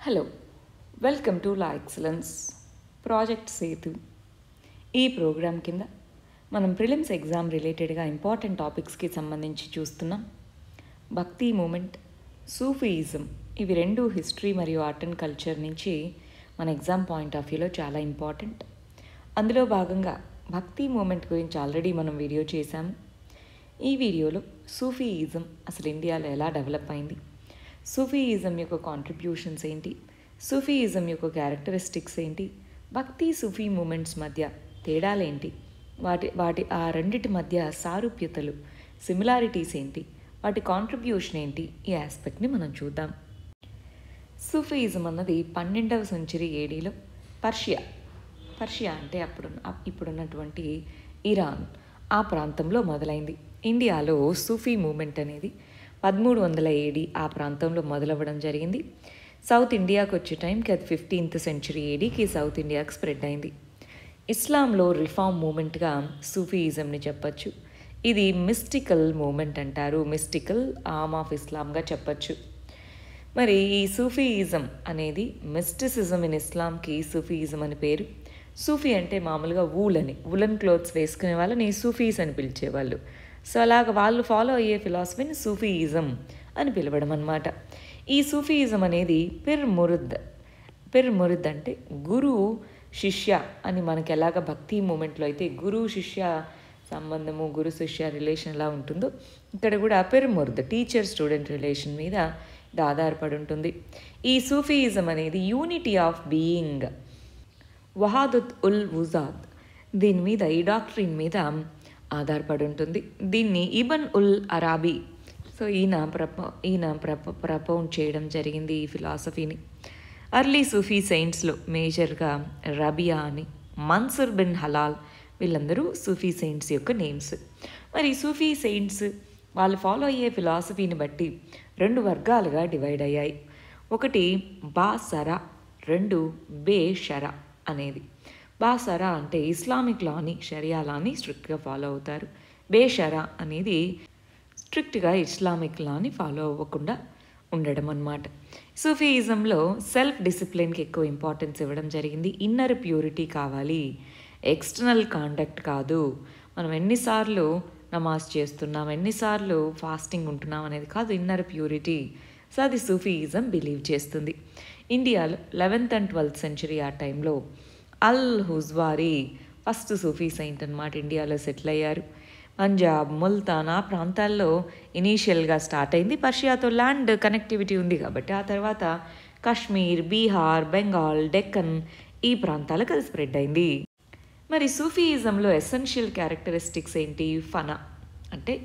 hello welcome to la excellence project Setu ఈ program కింద మనం ప్రిలిమ్స్ ఎగ్జామ్ రిలేటెడ్గా ఇంపార్టెంట్ టాపిక్స్కి సంబంధించి చూస్తున్నాం భక్తి మూమెంట్ సూఫీయిజం ఇవి రెండు హిస్టరీ మరియు ఆర్ట్ అండ్ కల్చర్ నుంచి మన ఎగ్జామ్ పాయింట్ ఆఫ్ వ్యూలో చాలా ఇంపార్టెంట్ అందులో భాగంగా భక్తి మూమెంట్ గురించి ఆల్రెడీ మనం వీడియో చేశాము ఈ వీడియోలో సూఫీయిజం అసలు ఇండియాలో ఎలా డెవలప్ అయింది సూఫీయిజం యొక్క కాంట్రిబ్యూషన్స్ ఏంటి సూఫీయిజం యొక్క క్యారెక్టరిస్టిక్స్ ఏంటి భక్తి సూఫీ మూమెంట్స్ మధ్య తేడాలేంటి వాటి వాటి ఆ రెండిటి మధ్య సారూప్యతలు సిమిలారిటీస్ ఏంటి వాటి కాంట్రిబ్యూషన్ ఏంటి ఈ ఆస్పెక్ట్ని మనం చూద్దాం సూఫీయిజం అన్నది పన్నెండవ సెంచరీ ఏడీలో పర్షియా పర్షియా అంటే అప్పుడు ఇప్పుడున్నటువంటి ఇరాన్ ఆ ప్రాంతంలో మొదలైంది ఇండియాలో సూఫీ మూమెంట్ అనేది పదమూడు వందల ఏడి ఆ ప్రాంతంలో మొదలవ్వడం జరిగింది సౌత్ ఇండియాకి వచ్చే టైంకి అది ఫిఫ్టీన్త్ సెంచరీ ఏడీకి సౌత్ ఇండియాకి స్ప్రెడ్ అయింది ఇస్లాంలో రిఫార్మ్ మూమెంట్గా సూఫీయిజంని చెప్పచ్చు ఇది మిస్టికల్ మూమెంట్ అంటారు మిస్టికల్ ఆర్మ్ ఆఫ్ ఇస్లాంగా చెప్పచ్చు మరి ఈ సూఫీయిజం అనేది మిస్టిసిజం ఇన్ ఇస్లాంకి సూఫీయిజం అని పేరు సూఫీ అంటే మామూలుగా వూల్ అని ఉలన్ క్లోత్స్ వేసుకునే వాళ్ళని సూఫీస్ అని పిలిచేవాళ్ళు సో అలాగ వాళ్ళు ఫాలో అయ్యే ఫిలాసఫీని సూఫీయిజం అని పిలవడం అనమాట ఈ సూఫీయిజం అనేది పిర్ మురుద్ పిర్ మురుద్ అంటే గురు శిష్య అని మనకి ఎలాగ భక్తి మూమెంట్లో అయితే గురు శిష్య సంబంధము గురు శిష్య రిలేషన్ ఎలా ఉంటుందో ఇక్కడ కూడా పిర్ మురుద్ టీచర్ స్టూడెంట్ రిలేషన్ మీద ఇది ఆధారపడి ఉంటుంది ఈ సూఫీయిజం అనేది యూనిటీ ఆఫ్ బీయింగ్ వహాదుత్ ఉల్ వుజాద్ దీని మీద ఈ డాక్టరీన్ మీద ఆధారపడి ఉంటుంది దీన్ని ఇబన్ ఉల్ అరాబీ సో ఈయన ప్రప ఈయన ప్రప ప్రపౌండ్ చేయడం జరిగింది ఈ ఫిలాసఫీని అర్లీ సూఫీ సెయింట్స్లో మేజర్గా రబియా అని మన్సూర్ బిన్ హలాల్ వీళ్ళందరూ సూఫీ సెయింట్స్ యొక్క నేమ్స్ మరి సూఫీ సెయింట్స్ వాళ్ళు ఫాలో అయ్యే ఫిలాసఫీని బట్టి రెండు వర్గాలుగా డివైడ్ అయ్యాయి ఒకటి బా సరా రెండు బే షరా అనేది బాసరా అంటే ఇస్లామిక్ లాని షరియా లాని స్ట్రిక్ట్గా ఫాలో అవుతారు బేషరా అనేది స్ట్రిక్ట్గా ఇస్లామిక్ లాని ఫాలో అవ్వకుండా ఉండడం అన్నమాట సూఫీయిజంలో సెల్ఫ్ డిసిప్లిన్కి ఎక్కువ ఇంపార్టెన్స్ ఇవ్వడం జరిగింది ఇన్నర్ ప్యూరిటీ కావాలి ఎక్స్టర్నల్ కాండక్ట్ కాదు మనం ఎన్నిసార్లు నమాజ్ చేస్తున్నాం ఎన్నిసార్లు ఫాస్టింగ్ ఉంటున్నాం అనేది కాదు ఇన్నర్ ప్యూరిటీ సో అది సూఫీయిజం బిలీవ్ చేస్తుంది ఇండియాలో లెవెన్త్ అండ్ ట్వెల్త్ సెంచరీ ఆ టైంలో అల్ హుజ్వారీ ఫస్ట్ సూఫీ సెయింట్ అనమాట ఇండియాలో సెటిల్ అయ్యారు పంజాబ్ ముల్తాన్ ఆ ప్రాంతాల్లో ఇనీషియల్గా స్టార్ట్ అయింది పర్షియాతో ల్యాండ్ కనెక్టివిటీ ఉంది కాబట్టి ఆ తర్వాత కాశ్మీర్ బీహార్ బెంగాల్ డెక్కన్ ఈ ప్రాంతాలకు అది స్ప్రెడ్ అయింది మరి సూఫీయిజంలో ఎసెన్షియల్ క్యారెక్టరిస్టిక్స్ ఏంటి ఫనా అంటే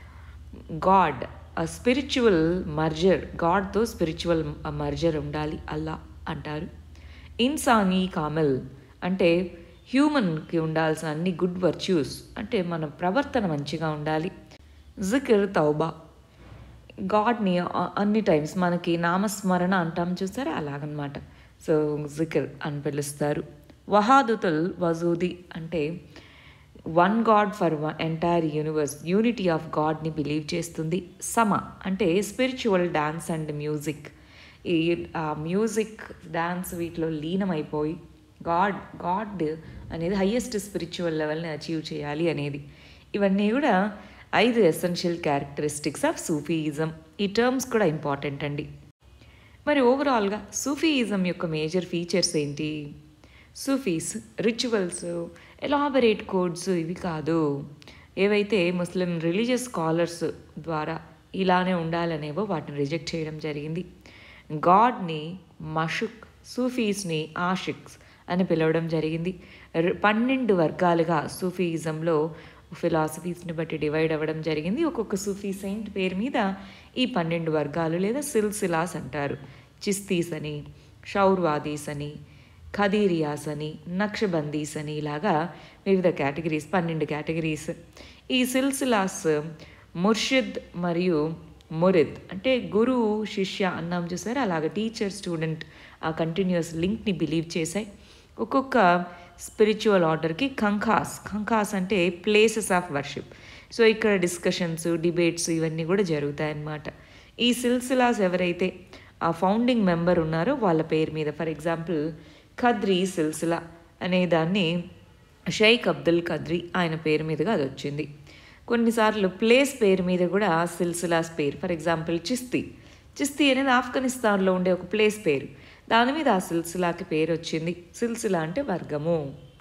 గాడ్ స్పిరిచువల్ మర్జర్ గాడ్తో స్పిరిచువల్ మర్జర్ ఉండాలి అల్లా అంటారు ఇన్సానీ కామల్ అంటే హ్యూమన్కి ఉండాల్సిన అన్ని గుడ్ వర్చ్యూస్ అంటే మన ప్రవర్తన మంచిగా ఉండాలి జికిర్ తౌబా గాడ్ని అన్ని టైమ్స్ మనకి నామస్మరణ అంటాం చూసారా అలాగనమాట సో జికిర్ అని పిలుస్తారు వహాదుతుల్ వజూది అంటే one God for one entire universe unity of గాడ్ని బిలీవ్ చేస్తుంది సమ అంటే స్పిరిచువల్ డాన్స్ అండ్ మ్యూజిక్ ఈ ఆ మ్యూజిక్ డాన్స్ వీటిలో లీనమైపోయి గాడ్ గాడ్ అనేది హయ్యెస్ట్ స్పిరిచువల్ లెవెల్ని అచీవ్ చేయాలి అనేది ఇవన్నీ కూడా ఐదు ఎసెన్షియల్ క్యారెక్టరిస్టిక్స్ ఆఫ్ సూఫీయిజం ఈ టర్మ్స్ కూడా ఇంపార్టెంట్ అండి మరి ఓవరాల్గా సూఫీయిజం యొక్క మేజర్ ఫీచర్స్ ఏంటి సూఫీస్ రిచువల్స్ ఎలాబరేట్ కోడ్స్ ఇవి కాదు ఏవైతే ముస్లిం రిలీజియస్ స్కాలర్స్ ద్వారా ఇలానే ఉండాలనేవో వాటిని రిజెక్ట్ చేయడం జరిగింది గాడ్ని మషుక్ సూఫీస్ని ఆషిక్స్ అని పిలవడం జరిగింది పన్నెండు వర్గాలుగా సూఫీయిజంలో ఫిలాసఫీస్ని బట్టి డివైడ్ అవ్వడం జరిగింది ఒక్కొక్క సూఫీ సెయింట్ పేరు మీద ఈ పన్నెండు వర్గాలు లేదా సిల్సిలాస్ అంటారు చిస్తీస్ అని షౌర్వాదీస్ అని ఖదీరియాస్ అని నక్షబందీస్ అని ఇలాగా వివిధ కేటగిరీస్ పన్నెండు కేటగిరీస్ ఈ సిల్సిలాస్ ముర్షిద్ మరియు మురిద్ అంటే గురువు శిష్య అన్నాం చూసారు అలాగ టీచర్ స్టూడెంట్ ఆ కంటిన్యూస్ లింక్ని బిలీవ్ చేశాయి ఒక్కొక్క స్పిరిచువల్ ఆర్డర్కి కంఖాస్ కంఖాస్ అంటే ప్లేసెస్ ఆఫ్ వర్షిప్ సో ఇక్కడ డిస్కషన్స్ డిబేట్స్ ఇవన్నీ కూడా జరుగుతాయన్నమాట ఈ సిల్సిలాస్ ఎవరైతే ఆ ఫౌండింగ్ మెంబర్ ఉన్నారో వాళ్ళ పేరు మీద ఫర్ ఎగ్జాంపుల్ ఖద్రీ సిల్సిలా అనే దాన్ని షేక్ అబ్దుల్ ఖద్రీ ఆయన పేరు మీదుగా అది వచ్చింది కొన్నిసార్లు ప్లేస్ పేరు మీద కూడా సిల్సిలాస్ పేరు ఫర్ ఎగ్జాంపుల్ చిస్తీ చిస్తీ అనేది ఆఫ్ఘనిస్తాన్లో ఉండే ఒక ప్లేస్ పేరు దాని మీద ఆ సిల్సిలాకి పేరు వచ్చింది సిల్సిలా అంటే వర్గము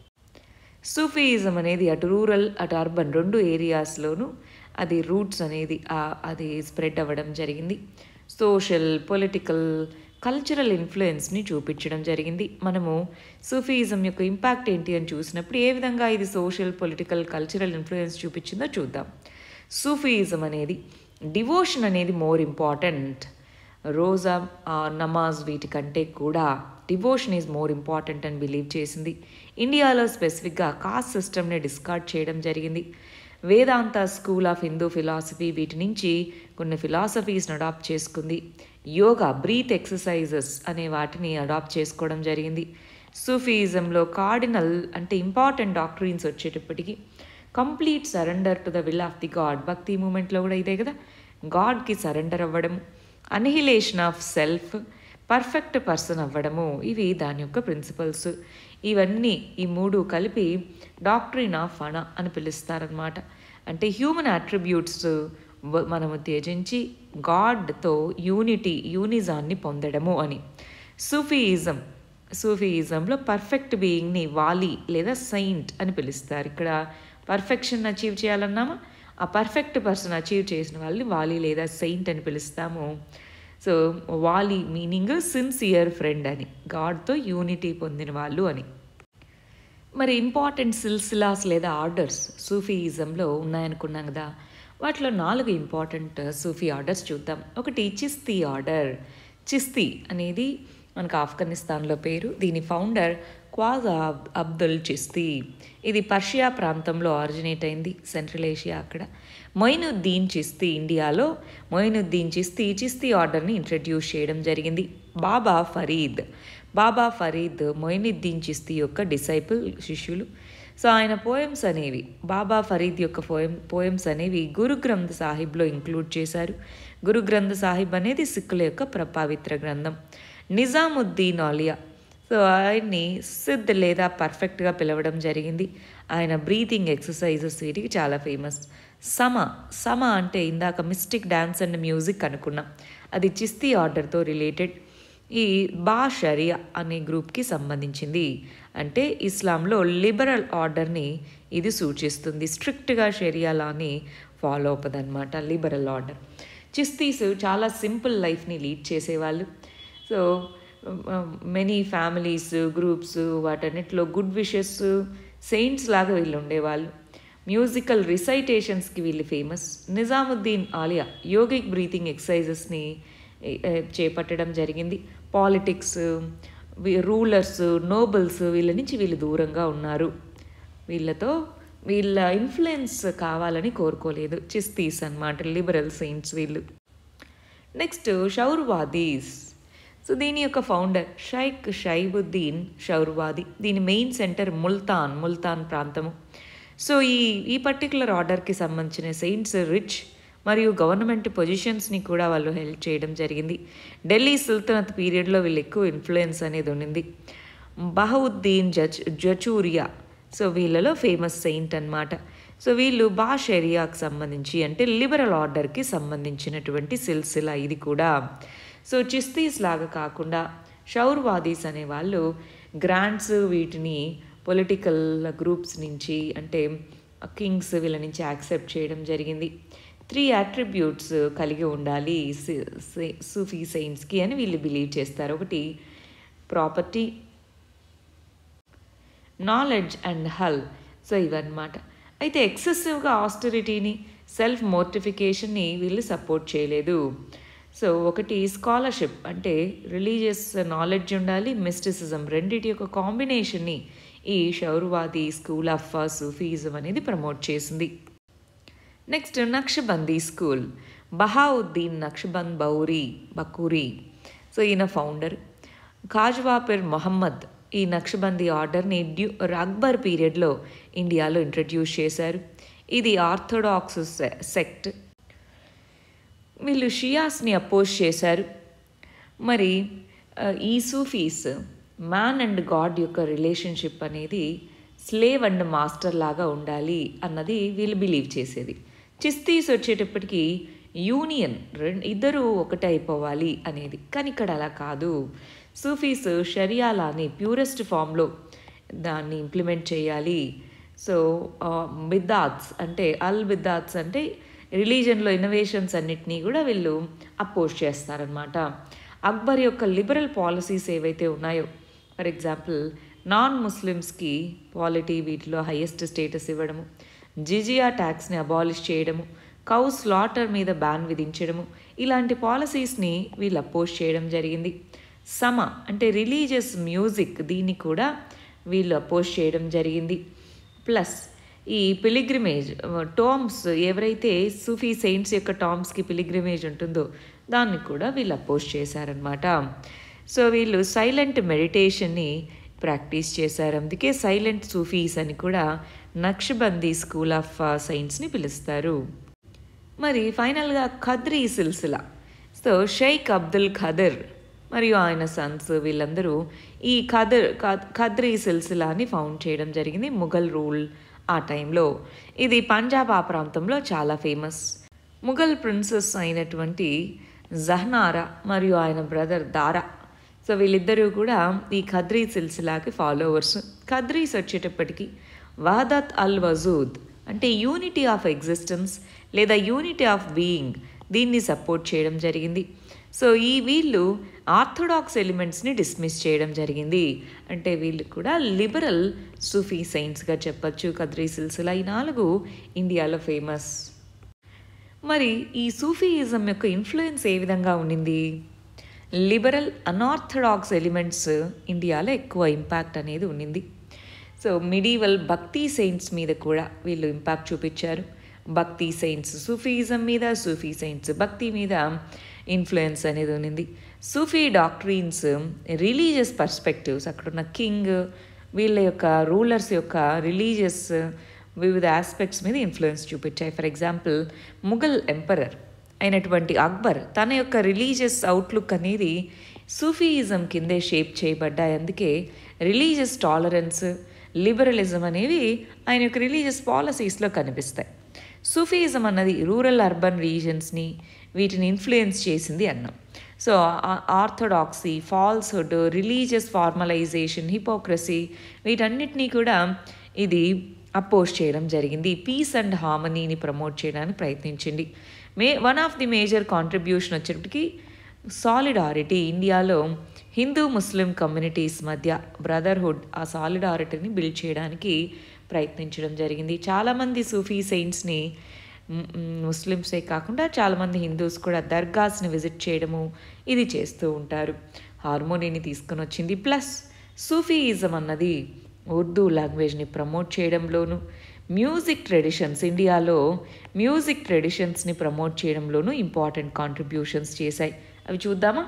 సూఫీయిజం అనేది అటు రూరల్ అటు అర్బన్ రెండు ఏరియాస్లోనూ అది రూట్స్ అనేది అది స్ప్రెడ్ అవ్వడం జరిగింది సోషల్ పొలిటికల్ కల్చరల్ ఇన్ఫ్లుయెన్స్ని చూపించడం జరిగింది మనము సూఫీయిజం యొక్క ఇంపాక్ట్ ఏంటి అని చూసినప్పుడు ఏ విధంగా ఇది సోషల్ పొలిటికల్ కల్చరల్ ఇన్ఫ్లుయెన్స్ చూపించిందో చూద్దాం సూఫీయిజం అనేది డివోషన్ అనేది మోర్ ఇంపార్టెంట్ రోజా నమాజ్ వీటికంటే కూడా డివోషన్ ఈజ్ మోర్ ఇంపార్టెంట్ అని బిలీవ్ చేసింది ఇండియాలో స్పెసిఫిక్గా కాస్ట్ సిస్టమ్ని డిస్కార్డ్ చేయడం జరిగింది Vedanta school of Hindu philosophy వీటి నుంచి కొన్ని ఫిలాసఫీస్ని అడాప్ట్ చేసుకుంది యోగా బ్రీత్ ఎక్సర్సైజెస్ అనే వాటిని అడాప్ట్ చేసుకోవడం జరిగింది సూఫీయిజంలో కార్డినల్ అంటే ఇంపార్టెంట్ డాక్టరీన్స్ వచ్చేటప్పటికి complete surrender to the will of the god bhakti మూమెంట్లో కూడా ఇదే కదా గాడ్కి సరెండర్ అవ్వడం annihilation of self perfect person అవ్వడము ఇవి దాని యొక్క ప్రిన్సిపల్స్ ఇవన్నీ ఈ మూడు కలిపి డాక్టరీన్ ఆఫ్ అణ అని పిలుస్తారనమాట అంటే హ్యూమన్ అట్రిబ్యూట్స్ మనము త్యజించి గాడ్తో యూనిటీ యూనిజాన్ని పొందడము అని సూఫీయిజం సూఫీయిజంలో పర్ఫెక్ట్ బీయింగ్ని వాలి లేదా సెయింట్ అని పిలుస్తారు ఇక్కడ పర్ఫెక్షన్ అచీవ్ చేయాలన్నామా ఆ పర్ఫెక్ట్ పర్సన్ అచీవ్ చేసిన వాళ్ళని వాలి లేదా సెయింట్ అని పిలుస్తాము సో వాలి మీనింగ్ సిన్సియర్ ఫ్రెండ్ అని గాడ్తో యూనిటీ పొందిన వాళ్ళు అని మరి ఇంపార్టెంట్ సిల్సిలాస్ లేదా ఆర్డర్స్ సూఫీయిజంలో ఉన్నాయనుకున్నాం కదా వాటిలో నాలుగు ఇంపార్టెంట్ సూఫీ ఆర్డర్స్ చూద్దాం ఒకటి చిస్తీ ఆర్డర్ చిస్తీ అనేది మనకు ఆఫ్ఘనిస్తాన్లో పేరు దీని ఫౌండర్ క్వాజా అబ్దుల్ చిస్తీ ఇది పర్షియా ప్రాంతంలో ఆరిజినేట్ అయింది సెంట్రల్ ఏషియా అక్కడ మొయినుద్దీన్ చిస్తీ ఇండియాలో మొయినుద్దీన్ చిస్తీ చిస్తీ ఆర్డర్ని ఇంట్రడ్యూస్ చేయడం జరిగింది బాబా ఫరీద్ బాబా ఫరీద్ మొయినుద్దీన్ చిస్తీ యొక్క డిసైపుల్ శిష్యులు సో ఆయన పోయమ్స్ అనేవి బాబా ఫరీద్ యొక్క పోయం పోయమ్స్ అనేవి గురు గ్రంథ్ సాహిబ్లో ఇంక్లూడ్ చేశారు గురు గ్రంథ్ సాహిబ్ అనేది సిక్కుల యొక్క ప్రపావిత్ర గ్రంథం నిజాముద్దీన్ ఆలియా సో ఆయన్ని సిద్ధ్ లేదా పర్ఫెక్ట్గా పిలవడం జరిగింది ఆయన బ్రీతింగ్ ఎక్సర్సైజెస్ వీటికి చాలా ఫేమస్ సమ సమ అంటే ఇందాక మిస్టిక్ డ్యాన్స్ అండ్ మ్యూజిక్ అనుకున్నాం అది చిస్తీ ఆర్డర్తో రిలేటెడ్ ఈ బా షరియా అనే గ్రూప్కి సంబంధించింది అంటే ఇస్లాంలో లిబరల్ ఆర్డర్ని ఇది సూచిస్తుంది స్ట్రిక్ట్గా షరియా లాని ఫాలో అవుతుందన్నమాట లిబరల్ ఆర్డర్ చిస్తీస్ చాలా సింపుల్ లైఫ్ని లీడ్ చేసేవాళ్ళు సో మెనీ ఫ్యామిలీస్ గ్రూప్స్ వాటన్నిటిలో గుడ్ విషెస్ సెయింట్స్ లాగా వీళ్ళు ఉండేవాళ్ళు మ్యూజికల్ రిసైటేషన్స్కి వీళ్ళు famous Nizamuddin Auliya yogic breathing ఎక్సర్సైజెస్ని చేపట్టడం జరిగింది పాలిటిక్స్ రూలర్స్ నోబల్స్ వీళ్ళ నుంచి వీళ్ళు దూరంగా ఉన్నారు వీళ్ళతో వీళ్ళ ఇన్ఫ్లుయెన్స్ కావాలని కోరుకోలేదు చిస్తీస్ అనమాట లిబరల్ సెయింట్స్ వీళ్ళు నెక్స్ట్ షౌర్వాదీస్ సో దీని యొక్క ఫౌండర్ షైక్ షైబుద్దీన్ షౌర్వాది దీని మెయిన్ సెంటర్ ముల్తాన్ ముల్తాన్ ప్రాంతము సో ఈ ఈ పర్టికులర్ ఆర్డర్కి సంబంధించిన సెయింట్స్ రిచ్ మరియు గవర్నమెంట్ పొజిషన్స్ని కూడా వాళ్ళు హెల్ప్ చేయడం జరిగింది ఢిల్లీ సుల్తనత్ పీరియడ్లో వీళ్ళు ఎక్కువ ఇన్ఫ్లుయెన్స్ అనేది ఉండింది బహవుద్దీన్ జచ్ జచూరియా సో వీళ్ళలో ఫేమస్ సెయింట్ అనమాట సో వీళ్ళు బాష్ ఏరియాకి సంబంధించి అంటే లిబరల్ ఆర్డర్కి సంబంధించినటువంటి సిల్సిలా ఇది కూడా సో చిస్తీస్ లాగా కాకుండా షౌర్వాదీస్ అనే వాళ్ళు గ్రాంట్స్ వీటిని పొలిటికల్ గ్రూప్స్ నుంచి అంటే కింగ్స్ వీళ్ళ నుంచి యాక్సెప్ట్ చేయడం జరిగింది త్రీ అట్రిబ్యూట్స్ కలిగి ఉండాలి సూఫీ సెయింట్స్కి అని వీళ్ళు బిలీవ్ చేస్తారు ఒకటి ప్రాపర్టీ నాలెడ్జ్ అండ్ హల్ సో ఇవన్నమాట అయితే ఎక్సెసివ్గా ఆస్టరిటీని సెల్ఫ్ మోర్టిఫికేషన్ని వీళ్ళు సపోర్ట్ చేయలేదు సో ఒకటి స్కాలర్షిప్ అంటే రిలీజియస్ నాలెడ్జ్ ఉండాలి మిస్టిసిజం రెండింటి యొక్క కాంబినేషన్ని ఈ షౌర్వాది స్కూల్ ఆఫ్ సూఫీజం అనేది ప్రమోట్ చేసింది నెక్స్ట్ నక్షబందీ స్కూల్ బహావుద్దీన్ నక్షబంద్ బౌరీ బకూరి సో ఈయన ఫౌండర్ ఖాజ్వాపిర్ మొహమ్మద్ ఈ నక్షబందీ ఆర్డర్ని డ్యూ అక్బర్ పీరియడ్లో ఇండియాలో ఇంట్రడ్యూస్ చేశారు ఇది ఆర్థోడాక్స్ సెక్ట్ వీళ్ళు షియాస్ని అపోజ్ చేశారు మరి ఆ, ఈ సూఫీస్ మ్యాన్ అండ్ గాడ్ యొక్క రిలేషన్షిప్ అనేది స్లేవ్ అండ్ మాస్టర్ లాగా ఉండాలి అన్నది వీళ్ళు బిలీవ్ చేసేది చిస్తీస్ వచ్చేటప్పటికి యూనియన్ రెండు ఇద్దరు ఒకటే అయిపోవాలి అనేది కానీ ఇక్కడ అలా కాదు సూఫీస్ షరియాలాని ప్యూరెస్ట్ ఫామ్లో దాన్ని ఇంప్లిమెంట్ చేయాలి సో బిద్దాత్స్ అంటే అల్ బిద్దాత్స్ అంటే రిలీజన్లో ఇన్నోవేషన్స్ అన్నిటినీ కూడా వీళ్ళు అపోజ్ చేస్తారనమాట అక్బర్ యొక్క లిబరల్ పాలసీస్ ఏవైతే ఉన్నాయో ఫర్ ఎగ్జాంపుల్ నాన్ ముస్లిమ్స్కి పాలిటీ వీటిలో హయ్యెస్ట్ స్టేటస్ ఇవ్వడము జిజియా ట్యాక్స్ని అబాలిష్ చేయడము కౌ స్లాటర్ మీద బ్యాన్ విధించడము ఇలాంటి పాలసీస్ని వీళ్ళు అపోజ్ చేయడం జరిగింది సమ అంటే రిలీజియస్ మ్యూజిక్ దీన్ని కూడా వీళ్ళు అపోజ్ చేయడం జరిగింది ప్లస్ ఈ పిలిగ్రిమేజ్ టామ్స్ ఎవరైతే సూఫీ సెయింట్స్ యొక్క టామ్స్కి పిలిగ్రిమేజ్ ఉంటుందో దాన్ని కూడా వీళ్ళు అపోజ్ చేశారనమాట సో వీళ్ళు సైలెంట్ మెడిటేషన్ని ప్రాక్టీస్ చేశారు అందుకే సైలెంట్ సూఫీస్ అని కూడా నక్షబందీ స్కూల్ ఆఫ్ సైన్స్ని పిలుస్తారు మరి ఫైనల్గా ఖద్రీ సిల్సిలా సో షేక్ అబ్దుల్ ఖదర్ మరియు ఆయన సన్స్ వీళ్ళందరూ ఈ ఖదర్ ఖద్- ఖద్రీ సిల్సిలాని ఫౌండ్ చేయడం జరిగింది ముఘల్ రూల్ ఆ టైంలో ఇది పంజాబ్ ఆ ప్రాంతంలో చాలా ఫేమస్ ముఘల్ ప్రిన్సెస్ అయినటువంటి జహ్నారా మరియు ఆయన బ్రదర్ దారా సో వీళ్ళిద్దరూ కూడా ఈ ఖద్రీ సిల్సిలాకి ఫాలోవర్స్ ఖద్రీస్ వచ్చేటప్పటికి వహదత్ అల్ వజూద్ అంటే యూనిటీ ఆఫ్ ఎగ్జిస్టెన్స్ లేదా యూనిటీ ఆఫ్ బీయింగ్ దీన్ని సపోర్ట్ చేయడం జరిగింది సో ఈ వీళ్ళు ఆర్థోడాక్స్ ఎలిమెంట్స్ని డిస్మిస్ చేయడం జరిగింది అంటే వీళ్ళు కూడా లిబరల్ సూఫీ సైన్స్గా చెప్పచ్చు కద్రీ సిల్సిలా ఈ నాలుగు ఇండియాలో ఫేమస్ మరి ఈ సూఫీయిజం యొక్క ఇన్ఫ్లుయెన్స్ ఏ విధంగా ఉండింది లిబరల్ అనార్థడాక్స్ ఎలిమెంట్స్ ఇండియాలో ఎక్కువ ఇంపాక్ట్ అనేది ఉండింది సో మిడీవల్ భక్తి సెయింట్స్ మీద కూడా వీళ్ళు ఇంపాక్ట్ చూపించారు భక్తి సెయింట్స్ సూఫీయిజం మీద సూఫీ సెయింట్స్ భక్తి మీద ఇన్ఫ్లుయెన్స్ అనేది ఉన్నింది సూఫీ డాక్ట్రీన్స్ రిలీజియస్ పర్స్పెక్టివ్స్ అక్కడున్న కింగ్ వీళ్ళ యొక్క రూలర్స్ యొక్క రిలీజియస్ వివిధ ఆస్పెక్ట్స్ మీద ఇన్ఫ్లుయెన్స్ చూపించాయి ఫర్ ఎగ్జాంపుల్ ముఘల్ ఎంపరర్ అయినటువంటి అక్బర్ తన యొక్క రిలీజియస్ అవుట్లుక్ అనేది సూఫీయిజం కిందే షేప్ చేయబడ్డాయి అందుకే రిలీజియస్ టాలరెన్స్ లిబరలిజం అనేవి ఆయన యొక్క రిలీజియస్ పాలసీస్లో కనిపిస్తాయి సూఫీయిజం అన్నది రూరల్ అర్బన్ రీజన్స్ని వీటిని ఇన్ఫ్లుయెన్స్ చేసింది అన్నాం so orthodoxy falsehood religious formalization hypocrisy వీటన్నిటినీ కూడా ఇది అపోజ్ చేయడం జరిగింది పీస్ అండ్ హార్మనీని ప్రమోట్ చేయడానికి ప్రయత్నించింది may one of the major contribution వచ్చేటప్పటికి సాలిడారిటీ ఇండియాలో హిందూ ముస్లిం కమ్యూనిటీస్ మధ్య బ్రదర్హుడ్ ఆ సాలిడారిటీని బిల్డ్ చేయడానికి ప్రయత్నించడం జరిగింది చాలామంది సూఫీ సెయింట్స్ని మ్, మ్, ముస్లిమ్సే కాకుండా చాలామంది హిందూస్ కూడా దర్గాస్ని విజిట్ చేయడము ఇది చేస్తూ ఉంటారు హార్మోనీని తీసుకొని వచ్చింది ప్లస్ సూఫీయిజం అన్నది ఉర్దూ లాంగ్వేజ్ని ప్రమోట్ చేయడంలోను మ్యూజిక్ ట్రెడిషన్స్ ఇండియాలో మ్యూజిక్ ట్రెడిషన్స్ని ప్రమోట్ చేయడంలోనూ ఇంపార్టెంట్ కాంట్రిబ్యూషన్స్ చేశాయి అవి చూద్దామా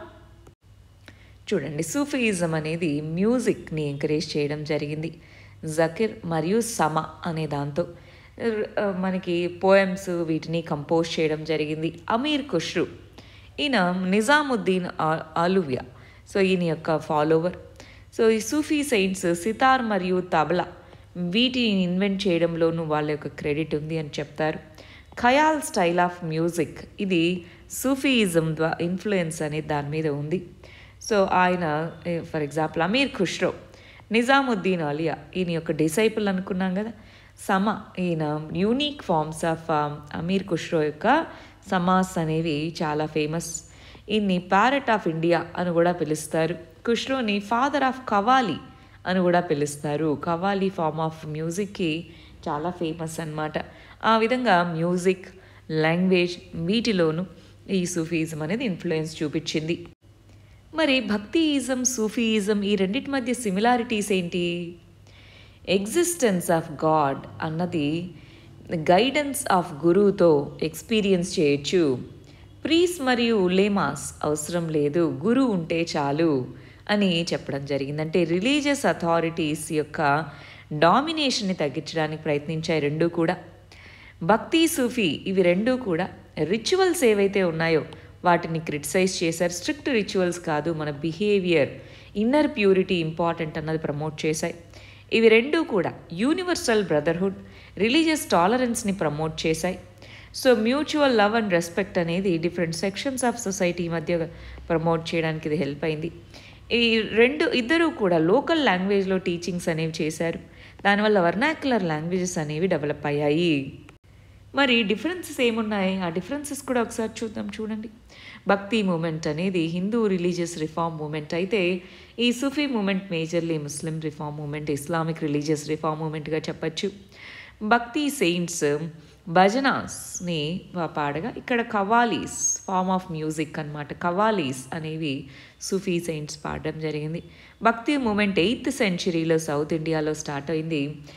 చూడండి సూఫీయిజం అనేది మ్యూజిక్ని ఎంకరేజ్ చేయడం జరిగింది జకిర్ మరియు సమ అనే దాంతో ర్- ఆ, మనకి పోయమ్స్ వీటిని కంపోజ్ చేయడం జరిగింది అమీర్ ఖుష్రు ఈయన నిజాముద్దీన్ ఆ- ఆలువ్యా సో ఈయన యొక్క ఫాలోవర్ సో ఈ సూఫీ సైన్స్ సితార్ మరియు తబలా వీటిని ఇన్వెంట్ చేయడంలోనూ వాళ్ళ యొక్క క్రెడిట్ ఉంది అని చెప్తారు ఖయాల్ స్టైల్ ఆఫ్ మ్యూజిక్ ఇది సూఫీయిజం ద్వారా ఇన్ఫ్లుయెన్స్ అనేది దాని మీద ఉంది సో ఆయన ఫర్ ఎగ్జాంపుల్ అమీర్ ఖుష్రో నిజాముద్దీన్ ఆలియా ఈయన యొక్క డిసైపుల్ అనుకున్నాం కదా సమ ఈయన unique forms of Amir Khusro యొక్క సమాస్ అనేవి చాలా ఫేమస్ ఈయన్ని ప్యారెట్ ఆఫ్ ఇండియా అని కూడా పిలుస్తారు ఖుష్రోని ఫాదర్ ఆఫ్ కవాలి అని కూడా పిలుస్తారు కవాలి ఫార్మ్ ఆఫ్ మ్యూజిక్కి చాలా ఫేమస్ అన్నమాట ఆ విధంగా మ్యూజిక్ లాంగ్వేజ్ వీటిలోనూ ఈ సూఫీయిజం అనేది ఇన్ఫ్లుయెన్స్ చూపించింది మరి భక్తియిజం సూఫీయిజం ఈ రెండింటి మధ్య సిమిలారిటీస్ ఏంటి ఎగ్జిస్టెన్స్ ఆఫ్ గాడ్ అన్నది గైడెన్స్ ఆఫ్ గురువుతో ఎక్స్పీరియన్స్ చేయొచ్చు ప్రీస్ మరియు ఉలేమాస్ అవసరం లేదు గురువు ఉంటే చాలు అని చెప్పడం జరిగింది అంటే రిలీజియస్ అథారిటీస్ యొక్క డామినేషన్ని తగ్గించడానికి ప్రయత్నించాయి రెండూ కూడా భక్తి సూఫీ ఇవి రెండూ కూడా రిచువల్స్ ఏవైతే ఉన్నాయో వాటిని క్రిటిసైజ్ చేశారు స్ట్రిక్ట్ రిచువల్స్ కాదు మన బిహేవియర్ ఇన్నర్ ప్యూరిటీ ఇంపార్టెంట్ అన్నది ప్రమోట్ చేశాయి ఇవి రెండూ కూడా యూనివర్సల్ బ్రదర్హుడ్ రిలీజియస్ టాలరెన్స్ని ప్రమోట్ చేశాయి so mutual love and respect అనేది డిఫరెంట్ సెక్షన్స్ ఆఫ్ సొసైటీ మధ్య ప్రమోట్ చేయడానికి ఇది హెల్ప్ అయింది ఈ రెండు ఇద్దరూ కూడా లోకల్ లాంగ్వేజ్లో టీచింగ్స్ అనేవి చేశారు దానివల్ల వర్నాక్యులర్ లాంగ్వేజెస్ అనేవి డెవలప్ అయ్యాయి మరి డిఫరెన్సెస్ ఏమున్నాయి ఆ డిఫరెన్సెస్ కూడా ఒకసారి చూద్దాం చూడండి భక్తి మూమెంట్ అనేది హిందూ రిలీజియస్ రిఫార్మ్ మూమెంట్ అయితే ఈ Sufi movement majorly Muslim reform movement Islamic religious reform మూమెంట్గా చెప్పచ్చు భక్తి సెయింట్స్ భజనాస్ని పాడగా ఇక్కడ కవాలీస్ ఫార్మ్ ఆఫ్ మ్యూజిక్ అన్నమాట కవాలీస్ అనేవి సూఫీ సెయింట్స్ పాడడం జరిగింది భక్తి మూమెంట్ ఎయిత్ సెంచరీలో సౌత్ ఇండియాలో స్టార్ట్ అయింది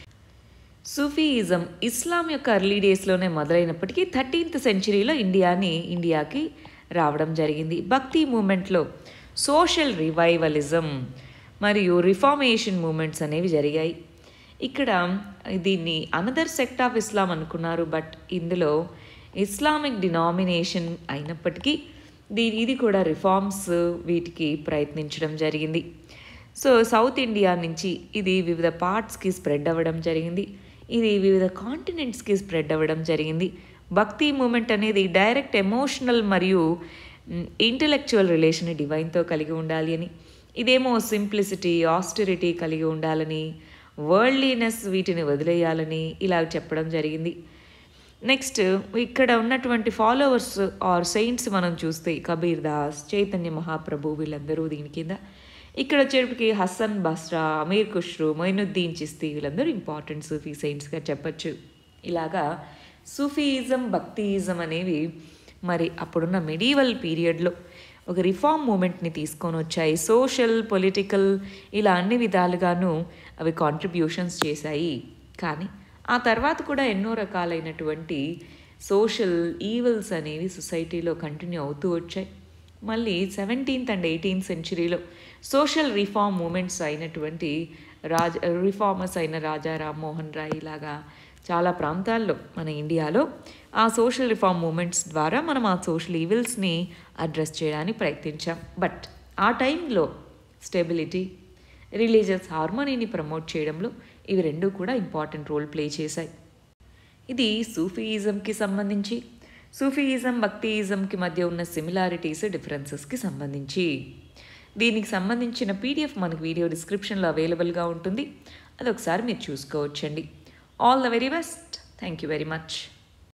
సూఫీయిజం ఇస్లాం యొక్క అర్లీ డేస్లోనే మొదలైనప్పటికీ థర్టీన్త్ సెంచరీలో ఇండియాని ఇండియాకి రావడం జరిగింది భక్తి మూమెంట్లో సోషల్ రివైవలిజం మరియు రిఫార్మేషన్ మూమెంట్స్ అనేవి జరిగాయి ఇక్కడ దీన్ని అనదర్ సెక్ట్ ఆఫ్ ఇస్లాం అనుకున్నారు బట్ ఇందులో ఇస్లామిక్ డినామినేషన్ అయినప్పటికీ దీని ఇది కూడా రిఫార్మ్స్ వీటికి ప్రయత్నించడం జరిగింది సో సౌత్ ఇండియా నుంచి ఇది వివిధ పార్ట్స్కి స్ప్రెడ్ అవ్వడం జరిగింది ఇది వివిధ కాంటినెంట్స్కి స్ప్రెడ్ అవ్వడం జరిగింది భక్తి మూమెంట్ అనేది డైరెక్ట్ ఎమోషనల్ మరియు ఇంటలెక్చువల్ రిలేషన్ డివైన్తో కలిగి ఉండాలి అని ఇదేమో సింప్లిసిటీ ఆస్టరిటీ కలిగి ఉండాలని వరల్డ్లీనెస్ వీటిని వదిలేయాలని ఇలా చెప్పడం జరిగింది నెక్స్ట్ ఇక్కడ ఉన్నటువంటి ఫాలోవర్స్ ఆర్ సెయింట్స్ మనం చూస్తే కబీర్ దాస్ చైతన్య మహాప్రభు వీళ్ళందరూ దీని కింద ఇక్కడ వచ్చేటికి హసన్ బస్రా అమీర్ ఖుష్రు మొయినుద్దీన్ చిస్తీ వీళ్ళందరూ ఇంపార్టెంట్ సూఫీ సెయింట్స్గా చెప్పచ్చు ఇలాగా సూఫీయిజం భక్తియిజం అనేవి మరి అప్పుడున్న మెడీవల్ పీరియడ్లో ఒక రిఫార్మ్ మూమెంట్ని తీసుకొని వచ్చాయి సోషల్ పొలిటికల్ ఇలా అన్ని విధాలుగాను అవి కాంట్రిబ్యూషన్స్ చేశాయి కానీ ఆ తర్వాత కూడా ఎన్నో రకాలైనటువంటి సోషల్ ఈవెల్స్ అనేవి సొసైటీలో కంటిన్యూ అవుతూ వచ్చాయి మళ్ళీ సెవెంటీన్త్ అండ్ ఎయిటీన్త్ సెంచరీలో సోషల్ రిఫార్మ్ మూమెంట్స్ అయినటువంటి రాజ రిఫార్మర్స్ అయిన రాజా రామ్మోహన్ రాయ్ ఇలాగా చాలా ప్రాంతాల్లో మన ఇండియాలో ఆ సోషల్ రిఫార్మ్ మూమెంట్స్ ద్వారా మనం ఆ సోషల్ ఈవిల్స్ని అడ్రస్ చేయడానికి ప్రయత్నించాం బట్ ఆ టైంలో స్టెబిలిటీ రిలీజియస్ హార్మోనీని ప్రమోట్ చేయడంలో ఇవి రెండు కూడా ఇంపార్టెంట్ రోల్ ప్లే చేశాయి ఇది సూఫీయిజంకి సంబంధించి సూఫీయిజం భక్తియిజంకి మధ్య ఉన్న సిమిలారిటీస్ డిఫరెన్సెస్కి సంబంధించి దీనికి సంబంధించిన పీడిఎఫ్ మనకు వీడియో డిస్క్రిప్షన్లో అవైలబుల్గా ఉంటుంది అది ఒకసారి మీరు చూసుకోవచ్చండి all the very best thank you very much